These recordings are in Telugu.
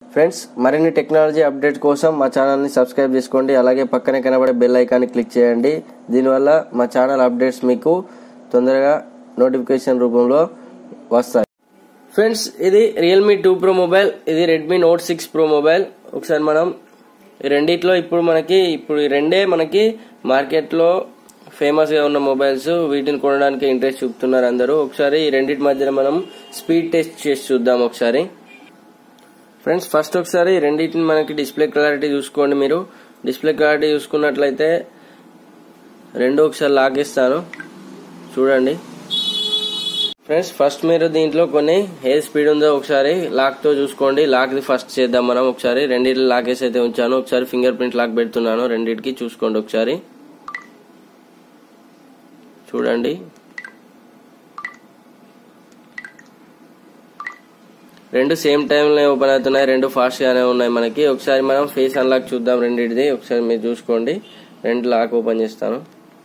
ఫ్రెండ్స్ మరిన్ని టెక్నాలజీ అప్డేట్ కోసం మా ఛానల్ని సబ్స్క్రైబ్ చేసుకోండి అలాగే పక్కనే కనబడే బెల్ ఐకాన్ని క్లిక్ చేయండి దీనివల్ల మా ఛానల్ అప్డేట్స్ మీకు తొందరగా నోటిఫికేషన్ రూపంలో వస్తాయి ఫ్రెండ్స్ ఇది రియల్మీ టూ ప్రో మొబైల్ ఇది Redmi note six pro mobile ఒకసారి మనం ఈ రెండిట్లో ఇప్పుడు మనకి ఇప్పుడు ఈ రెండే మనకి మార్కెట్లో ఫేమస్ గా ఉన్న మొబైల్స్ వీటిని కొనడానికి ఇంట్రెస్ట్ చూపుతున్నారు అందరూ ఒకసారి ఈ రెండింటి మధ్యన మనం స్పీడ్ టెస్ట్ చేసి చూద్దాం ఒకసారి ఫ్రెండ్స్ ఫస్ట్ ఒకసారి ఈ రెండింటిని మనకి డిస్ప్లే క్లారిటీ చూసుకోండి మీరు డిస్ప్లే క్లారిటీ చూసుకున్నట్లయితే రెండు ఒకసారి లాగేస్తాను చూడండి ఫ్రెండ్స్ ఫస్ట్ మీరు దీంట్లో కొన్ని ఏ స్పీడ్ ఉందో ఒకసారి లాక్ తో చూసుకోండి లాక్ ది ఫస్ట్ చేద్దాం మనం ఒకసారి రెండింటి లాకేస్ అయితే ఉంచాను ఒకసారి ఫింగర్ ప్రింట్ లాక్ పెడుతున్నాను రెండింటికి చూసుకోండి ఒకసారి చూడండి రెండు సేమ్ టైంలో ఓపెన్ అవుతున్నాయి రెండు ఫాస్ట్ గానే ఉన్నాయి మనకి ఒకసారి మనం ఫేస్ అన్లాక్ చూద్దాం రెండింటిది ఒకసారి మీరు చూసుకోండి రెండు లాక్ ఓపెన్ చేస్తాను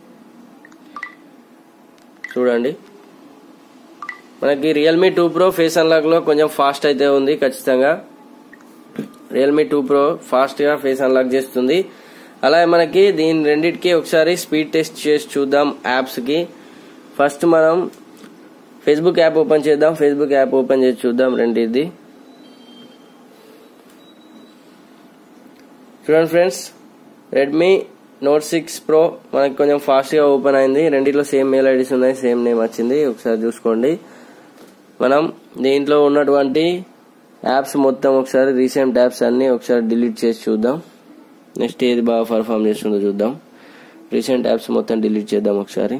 చూడండి మనకి Realme two pro face unlock లో కొంచెం ఫాస్ట్ అయితే ఉంది ఖచ్చితంగా రియల్మీ టూ ప్రో ఫాస్ట్ గా ఫేస్ అన్లాక్ చేస్తుంది అలాగే మనకి దీని రెండింటికి ఒకసారి స్పీడ్ టెస్ట్ చేసి చూద్దాం యాప్స్ కి ఫస్ట్ మనం ఫేస్బుక్ యాప్ ఓపెన్ చేద్దాం ఫేస్బుక్ యాప్ ఓపెన్ చేసి చూద్దాం రెండింటిది చూడండి friends Redmi note six pro మనకి కొంచెం ఫాస్ట్ గా ఓపెన్ అయింది రెండిట్లో సేమ్ మెయిల్ ఐడీస్ ఉన్నాయి సేమ్ నేమ్ వచ్చింది ఒకసారి చూసుకోండి మనం దీంట్లో ఉన్నటువంటి యాప్స్ మొత్తం ఒకసారి రీసెంట్ యాప్స్ అన్ని ఒకసారి డిలీట్ చేసి చూద్దాం నెక్స్ట్ ఏది బాగా పర్ఫామ్ చేస్తుందో చూద్దాం రీసెంట్ యాప్స్ మొత్తం డిలీట్ చేద్దాం ఒకసారి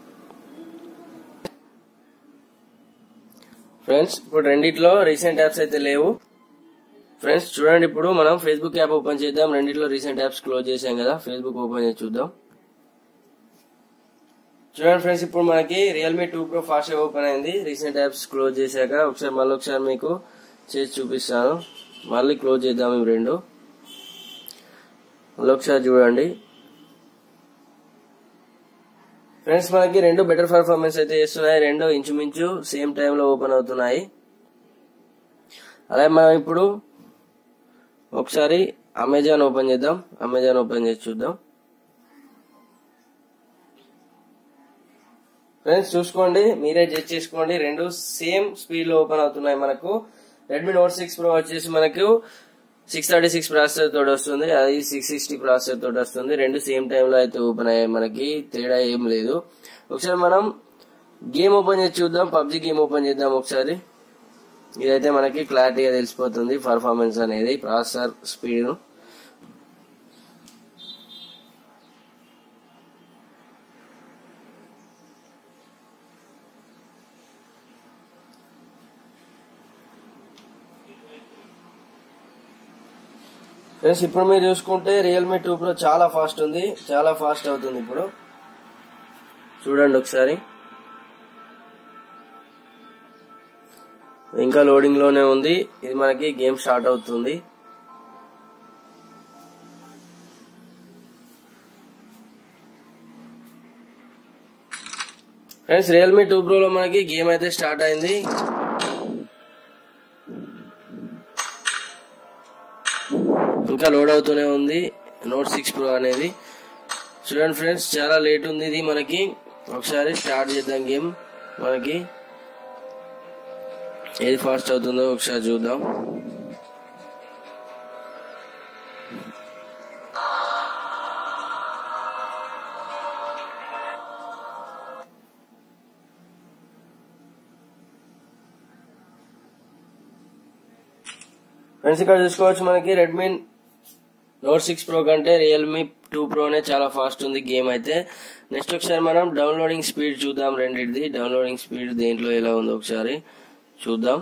ఫ్రెండ్స్ ఇప్పుడు రెండిట్లో రీసెంట్ యాప్స్ అయితే లేవు ఫ్రెండ్స్ చూడండి ఇప్పుడు మనం ఫేస్బుక్ యాప్ ఓపెన్ చేద్దాం రెండిట్లో రీసెంట్ యాప్స్ క్లోజ్ చేసాం కదా ఫేస్బుక్ ఓపెన్ చేసి చూద్దాం చూడండి ఫ్రెండ్స్ ఇప్పుడు మనకి Realme two pro fast open అయింది రీసెంట్ యాప్స్ క్లోజ్ చేశాక ఒకసారి మళ్ళీ ఒకసారి మీకు చేసి చూపిస్తాను మళ్ళీ క్లోజ్ చేద్దాం ఇవి రెండు మళ్ళీ ఒకసారి చూడండి ఫ్రెండ్స్ మనకి రెండు బెటర్ పర్ఫార్మెన్స్ అయితే చేస్తున్నాయి రెండు ఇంచుమించు సేమ్ టైంలో ఓపెన్ అవుతున్నాయి అలాగే మనం ఇప్పుడు ఒకసారి అమెజాన్ ఓపెన్ చేద్దాం అమెజాన్ ఓపెన్ చేసి చూద్దాం ఫ్రెండ్స్ చూసుకోండి మీరే జడ్జ్ చేసుకోండి రెండు సేమ్ స్పీడ్ లో ఓపెన్ అవుతున్నాయి మనకు రెడ్మీ నోట్ సిక్స్ ప్రో వచ్చేసి మనకు సిక్స్ థర్టీ సిక్స్ ప్రాసెసర్ తోటి వస్తుంది అది సిక్స్ సిక్స్టీ ప్రాసెసర్ తోటి వస్తుంది రెండు సేమ్ టైంలో అయితే ఓపెన్ అయ్యాయి మనకి తేడా ఏం లేదు ఒకసారి మనం గేమ్ ఓపెన్ చేసి చూద్దాం పబ్జి గేమ్ ఓపెన్ చేద్దాం ఒకసారి ఇదైతే మనకి క్లారిటీగా తెలిసిపోతుంది పర్ఫార్మెన్స్ అనేది ప్రాసెసర్ స్పీడ్ ఫ్రెండ్స్ ఇప్పుడు మీరు చూసుకుంటే రియల్మీ టూ ప్రో చాలా ఫాస్ట్ ఉంది చాలా ఫాస్ట్ అవుతుంది ఇప్పుడు చూడండి ఒకసారి ఇంకా లోడింగ్ లోనే ఉంది ఇది మనకి గేమ్ స్టార్ట్ అవుతుంది ఫ్రెండ్స్ రియల్మీ టూ ప్రో లో మనకి గేమ్ అయితే స్టార్ట్ అయింది ఇంకా లోడ్ అవుతూనే ఉంది నోట్ సిక్స్ ప్రో అనేది చూడండి ఫ్రెండ్స్ చాలా లేట్ ఉంది ఇది మనకి ఒకసారి స్టార్ట్ చేద్దాం గేమ్ మనకి ఏది ఫాస్ట్ అవుతుందో ఒకసారి చూద్దాం ఫ్రెండ్స్ ఇక్కడ చూసుకోవచ్చు మనకి రెడ్మీ నోట్ సిక్స్ ప్రో కంటే రియల్మీ టూ ప్రోనే చాలా ఫాస్ట్ ఉంది గేమ్ అయితే నెక్స్ట్ ఒకసారి మనం డౌన్లోడింగ్ స్పీడ్ చూద్దాం రెండింటిది డౌన్లోడింగ్ స్పీడ్ దేంట్లో ఎలా ఉందో ఒకసారి చూద్దాం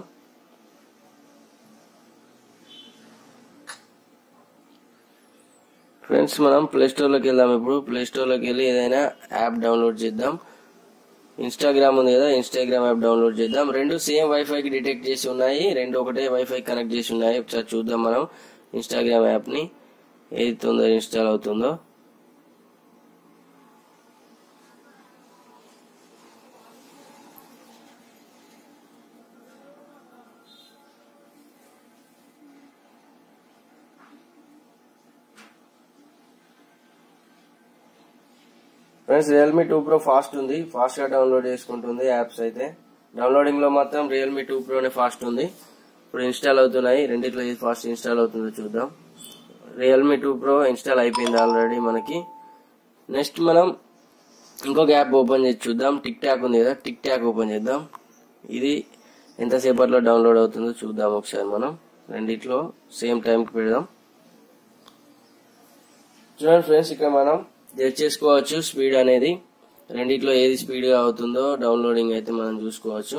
ఫ్రెండ్స్ మనం ప్లే స్టోర్లోకి వెళ్దాం ఇప్పుడు ప్లే స్టోర్లోకి వెళ్ళి ఏదైనా యాప్ డౌన్లోడ్ చేద్దాం ఇన్స్టాగ్రామ్ ఉంది కదా ఇన్స్టాగ్రామ్ యాప్ డౌన్లోడ్ చేద్దాం రెండు సేమ్ వైఫై కి డిటెక్ట్ చేసి ఉన్నాయి రెండు ఒకటే వైఫై కనెక్ట్ చేసి ఉన్నాయి ఒకసారి చూద్దాం మనం ఇన్స్టాగ్రామ్ యాప్ ని ఏది తొందర ఇన్స్టాల్ అవుతుందో friends Realme two pro fast ఉంది ఫాస్ట్ గా డౌన్లోడ్ చేసుకుంటుంది యాప్స్ అయితే డౌన్లోడింగ్ లో మాత్రం రియల్మీ టూ ప్రోనే ఫాస్ట్ ఉంది ఇప్పుడు ఇన్స్టాల్ అవుతున్నాయి రెండిట్లో ఏది ఫాస్ట్ ఇన్స్టాల్ అవుతుందో చూద్దాం రియల్మీ టూ ప్రో ఇన్స్టాల్ అయిపోయింది ఆల్రెడీ మనకి నెక్స్ట్ మనం ఇంకొక యాప్ ఓపెన్ చేసి చూద్దాం టిక్ టాక్ ఉంది కదా టిక్ టాక్ ఓపెన్ చేద్దాం ఇది ఎంతసేపట్లో డౌన్లోడ్ అవుతుందో చూద్దాం ఒకసారి మనం రెండిట్లో సేమ్ టైంకి పెడదాం చూడండి ఫ్రెండ్స్ ఇక్కడ మనం జడ్జ్ చేసుకోవచ్చు స్పీడ్ అనేది రెండిట్లో ఏది స్పీడ్గా అవుతుందో డౌన్లోడింగ్ అయితే మనం చూసుకోవచ్చు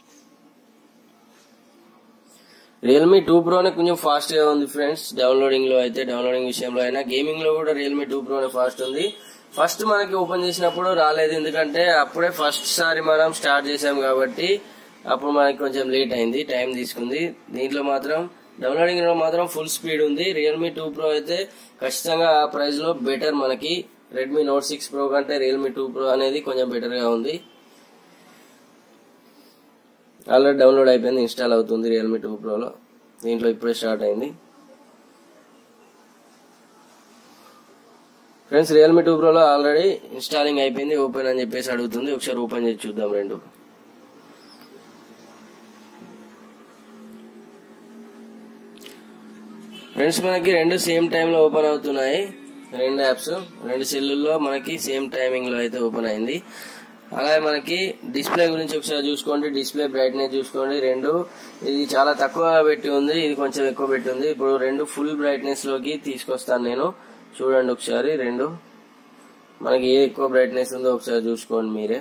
రియల్మీ టూ ప్రోనే కొంచెం ఫాస్ట్ గా ఉంది ఫ్రెండ్స్ డౌన్లోడింగ్ లో అయితే డౌన్లోడింగ్ విషయంలో అయినా గేమింగ్ లో కూడా రియల్మీ టూ ప్రోనే ఫాస్ట్ ఉంది ఫస్ట్ మనకి ఓపెన్ చేసినప్పుడు రాలేదు ఎందుకంటే అప్పుడే ఫస్ట్ సారి మనం స్టార్ట్ చేసాం కాబట్టి అప్పుడు మనకి కొంచెం లేట్ అయింది టైం తీసుకుంది దీంట్లో మాత్రం డౌన్లోడింగ్ లో మాత్రం ఫుల్ స్పీడ్ ఉంది రియల్మీ టూ ప్రో అయితే ఖచ్చితంగా ఆ ప్రైస్ లో బెటర్ మనకి రెడ్మీ నోట్ సిక్స్ ప్రో కంటే రియల్మీ టూ ప్రో అనేది కొంచెం బెటర్ గా ఉంది ఆల్రెడీ డౌన్లోడ్ అయిపోయింది ఇన్స్టాల్ అవుతుంది రియల్మీ టూ ప్రోలో దీంట్లో ఇప్పుడే స్టార్ట్ అయింది ఫ్రెండ్స్ రియల్మీ టూ ప్రోలో ఆల్రెడీ ఇన్స్టాలింగ్ అయిపోయింది ఓపెన్ అని చెప్పేసి అడుగుతుంది ఒకసారి ఓపెన్ చేసి చూద్దాం రెండు ఫ్రెండ్స్ మనకి రెండు సేమ్ టైంలో ఓపెన్ అవుతున్నాయి రెండు యాప్స్ రెండు సెల్లుల్లో మనకి సేమ్ టైమింగ్ లో అయితే ఓపెన్ అయింది అలాగే మనకి డిస్ప్లే గురించి ఒకసారి చూసుకోండి డిస్ప్లే బ్రైట్నెస్ చూసుకోండి రెండు ఇది చాలా తక్కువ పెట్టి ఉంది ఇది కొంచెం ఎక్కువ పెట్టి ఉంది ఇప్పుడు రెండు ఫుల్ బ్రైట్నెస్ లోకి తీసుకొస్తాను నేను చూడండి ఒకసారి రెండు మనకి ఏ ఎక్కువ బ్రైట్నెస్ ఉందో ఒకసారి చూసుకోండి మీరే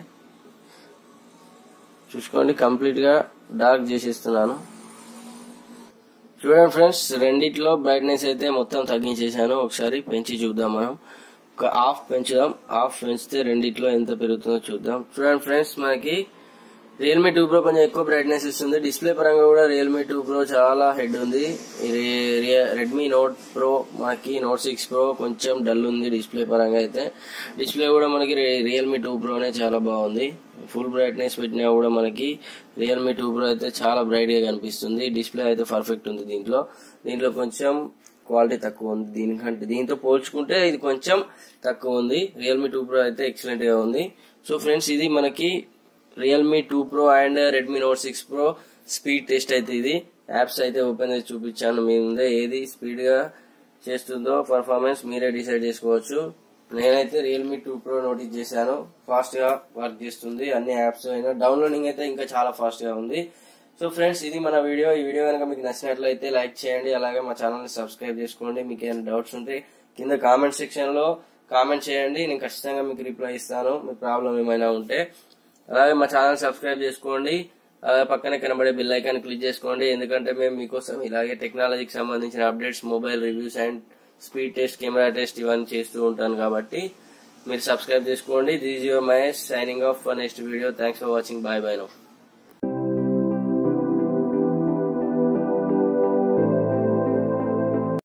చూసుకోండి కంప్లీట్ గా డార్క్ చేసేస్తున్నాను చూడండి ఫ్రెండ్స్ రెండిట్లో బ్రైట్నెస్ అయితే మొత్తం తగ్గించేసాను ఒకసారి పెంచి చూద్దాం మనం ఒక హాఫ్ పెంచుదాం హాఫ్ పెంచితే రెండిట్లో ఎంత పెరుగుతుందో చూద్దాం చూడండి ఫ్రెండ్స్ మనకి రియల్మీ టూ ప్రో కొంచెం ఎక్కువ బ్రైట్నెస్ ఇస్తుంది డిస్ప్లే పరంగా కూడా రియల్మీ టూ ప్రో చాలా హెడ్ ఉంది రెడ్మీ నోట్ ప్రో మనకి నోట్ సిక్స్ ప్రో కొంచెం డల్ ఉంది డిస్ప్లే పరంగా అయితే డిస్ప్లే కూడా మనకి రియల్మీ టూ ప్రోనే చాలా బాగుంది ఫుల్ బ్రైట్నెస్ పెట్టినా కూడా మనకి రియల్మీ టూ ప్రో అయితే చాలా బ్రైట్ గా కనిపిస్తుంది డిస్ప్లే అయితే పర్ఫెక్ట్ ఉంది దీంట్లో దీంట్లో కొంచెం క్వాలిటీ తక్కువ ఉంది దీనికంటే దీంతో పోల్చుకుంటే ఇది కొంచెం తక్కువ ఉంది రియల్మీ టూ ప్రో అయితే ఎక్సలెంట్ గా ఉంది సో ఫ్రెండ్స్ ఇది మనకి Realme two pro and Redmi note six pro speed test అయితే ఇది యాప్స్ అయితే ఓపెన్ చేసి చూపించాను మీ ముందే ఏది స్పీడ్ గా చేస్తుందో పర్ఫార్మెన్స్ మీరే డిసైడ్ చేసుకోవచ్చు నేనైతే రియల్మీ టూ ప్రో నోటీస్ చేశాను ఫాస్ట్ గా వర్క్ చేస్తుంది అన్ని యాప్స్ అయినా డౌన్లోడింగ్ అయితే ఇంకా చాలా ఫాస్ట్ గా ఉంది సో ఫ్రెండ్స్ ఇది మన వీడియో ఈ వీడియో కనుక మీకు నచ్చినట్లయితే లైక్ చేయండి అలాగే మా ఛానల్ ని సబ్స్క్రైబ్ చేసుకోండి మీకు ఏమైనా డౌట్స్ ఉంటే కింద కామెంట్ సెక్షన్ లో కామెంట్ చేయండి నేను ఖచ్చితంగా మీకు రిప్లై ఇస్తాను మీ ప్రాబ్లం ఏమైనా ఉంటే అలాగే మా ఛానల్ సబ్స్క్రైబ్ చేసుకోండి అలాగే పక్కనే కనబడే బిల్ ఐకాన్ క్లిక్ చేసుకోండి ఎందుకంటే మేము మీకోసం ఇలాగే టెక్నాలజీకి సంబంధించిన updates mobile reviews and speed test camera test ఇవన్నీ చేస్తూ ఉంటాను కాబట్టి మీరు సబ్స్క్రైబ్ చేసుకోండి this your Mahesh signing off for next video thanks for watching bye bye no